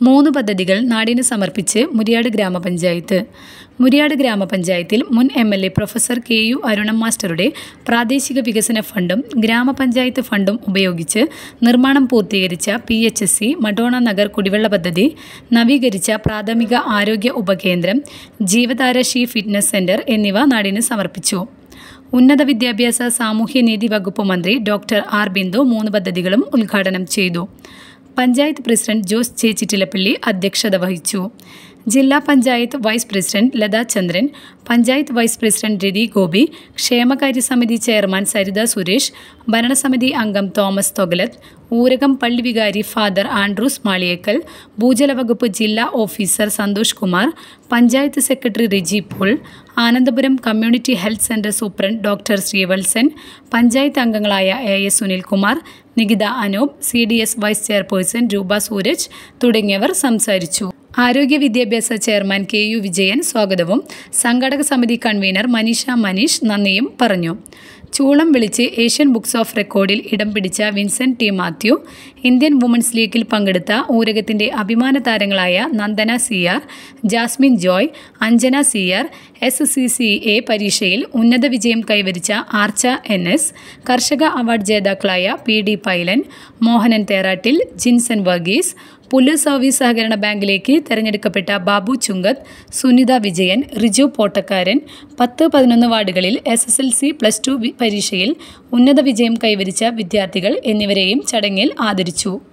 മൂന്ന് പദ്ധതികൾ നാടിന് സമർപ്പിച്ച് മുരിയാട് ഗ്രാമപഞ്ചായത്ത് മുരിയാട് ഗ്രാമപഞ്ചായത്തിൽ മുൻ M L A professor K U അരുണം മാസ്റ്ററുടെ പ്രാദേശിക വികസന ഫണ്ടും ഗ്രാമപഞ്ചായത്ത് ഫണ്ടും ഉപയോഗിച്ച് നിർമ്മാണം പൂർത്തീകരിച്ച P H S C Madonna Nagar കുടിവെള്ള പദ്ധതി നവീകരിച്ച പ്രാഥമിക ആരോഗ്യ ഉപകേന്ദ്രം ജീവതാര ഷീ ഫിറ്റ്നസ് സെന്റർ എന്നിവ നാടിന് സമർപ്പിച്ചു ഉന്നത വിദ്യാഭ്യാസ സാമൂഹ്യനീതി വകുപ്പ് മന്ത്രി ഡോക്ടർ ആർ ബിന്ദു മൂന്ന് പദ്ധതികളും ഉദ്ഘാടനം ചെയ്തു പഞ്ചായത്ത് പ്രസിഡന്റ് ജോസ് ചേച്ചിറ്റിലപ്പള്ളി അധ്യക്ഷത വഹിച്ചു ജില്ലാ panchayat vice president Latha Chandran panchayat vice president Rathi Gopi ക്ഷേമകാര്യ സമിതി ചെയർമാൻ സരിത സുരേഷ് ഭരണസമിതി അംഗം തോമസ് തൊഗലത്ത് ഊരകം പള്ളി വികാരി ഫാദർ ആൻഡ്രൂസ് മാളിയേക്കൽ ഭൂജല വകുപ്പ് ജില്ലാ officer Santhosh Kumar panchayat secretary Riji Paul Anandapuram community health centre superintendent doctor Sreevalsan panchayat അംഗങ്ങളായ A S Sunilkumar Nikitha Anoop C D S vice chairperson Roopa Sooraj തുടങ്ങിയവർ സംസാരിച്ചു ആരോഗ്യ വിദ്യാഭ്യാസ ചെയർമാൻ കെ യു വിജയൻ സ്വാഗതവും സംഘാടക സമിതി കൺവീനർ മനീഷ മനീഷ് നന്ദിയും പറഞ്ഞു ചൂളം വിളിച്ച് ഏഷ്യൻ ബുക്സ് ഓഫ് റെക്കോർഡിൽ ഇടം പിടിച്ച Vincent T Mathew Indian women's ലീഗിൽ പങ്കെടുത്ത ഊരകത്തിന്റെ അഭിമാന താരങ്ങളായ Nandana C R Jasmine Joy Anjana C R S C C A പരീക്ഷയിൽ ഉന്നത വിജയം കൈവരിച്ച ആർച്ച എൻ എസ് കർഷക അവാർഡ് ജേതാക്കളായ P D Pailan Mohanan Therattil Jinson Varghese Pullu service സഹകരണ ബാങ്കിലേക്ക് തെരഞ്ഞെടുക്കപ്പെട്ട ബാബു ചുങ്കത്ത് സുനിത വിജയൻ റിജു പോട്ടക്കാരൻ പത്ത് പതിനൊന്ന് വാർഡുകളിൽ S S L C plus two പരീക്ഷയിൽ ഉന്നത വിജയം കൈവരിച്ച വിദ്യാർത്ഥികൾ എന്നിവരെയും ചടങ്ങിൽ ആദരിച്ചു